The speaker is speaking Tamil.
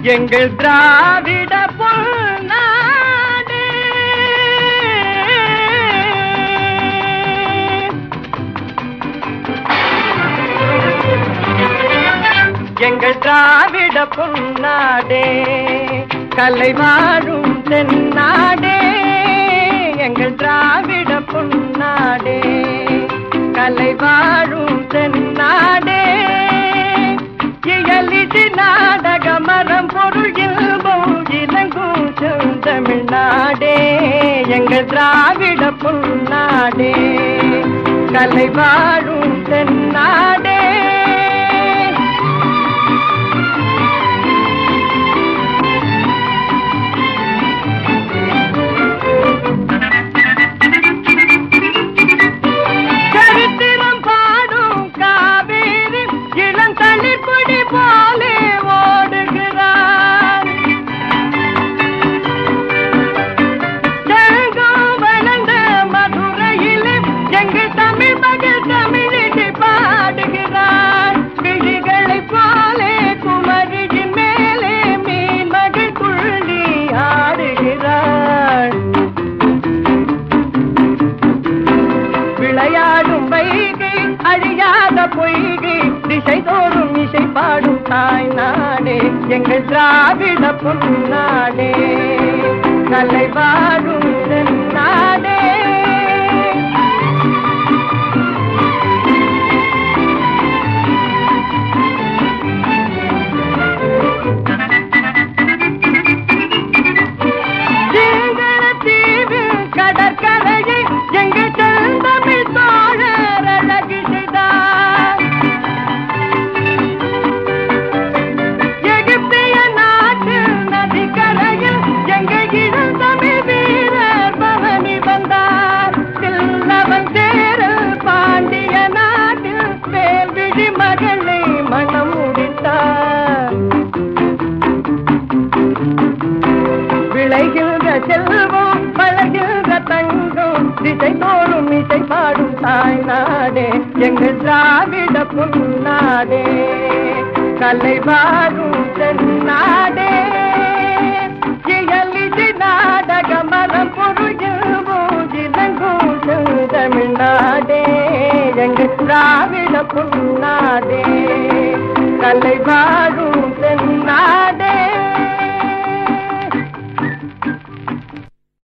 எங்கள் திராவிட பொன்னாடு எங்கள் திராவிட பொன்னாடே கலை வாழும் தென்னாடே எங்கள் திராவிட பொன்னாடே கலை வாழும் தென்னாடே இயலிது நாடக மரம் பொருள் இல்பம் இலங்கும் செந்தமிழ்நாடே எங்கள் திராவிட பொன்னாடே கலை வாழும் தென்னாடே சரித்திரம் பாடும் காவேரி இளந்தளிர்பொடி போலே ஓடுகிறார் செங்கம் வளர்ந்த மதுரையிலே எங்கள் தமிழ் மகள் தமிழிட்டு பாடுகிறார் கிளிகளைப் போலே குமரியின் மேலே மீன் மகள் துள்ளி ஆடுகிறார் விளையாடும் வைகை அழியாத பொய்கை திசை தோறும் இசை பாடும் தாய் நாடே எங்கள் திராவிட பொன்னாடே கலை வாழும் நாடே தீவு கடற்கரையை எங்கள் செந்தமிழ் தோழர் அழகு செய்தார் எகிப்திய நாட்டு நதிக்கரையில் எங்கள் இளந்தமிழ் வீரர் பவனி வந்தார் தில்லவன் தேரல் பாண்டிய நாட்டில் வேல்விழி மகளை மனம் முடித்தார் விளைகின்ற செல்வம் வளர்கின்ற தங்கம் திசை தோறும் இசை பாடும் தாய் நாடே எங்கள் திராவிட பொன்னாடே கலை வாழும் தென்னாடே இயலிது நாடக மரம் பொருள் பூஜிலங்கும் தமிழ்நாடே எங்கள் திராவிட பொன்னாடே கலை வாழும்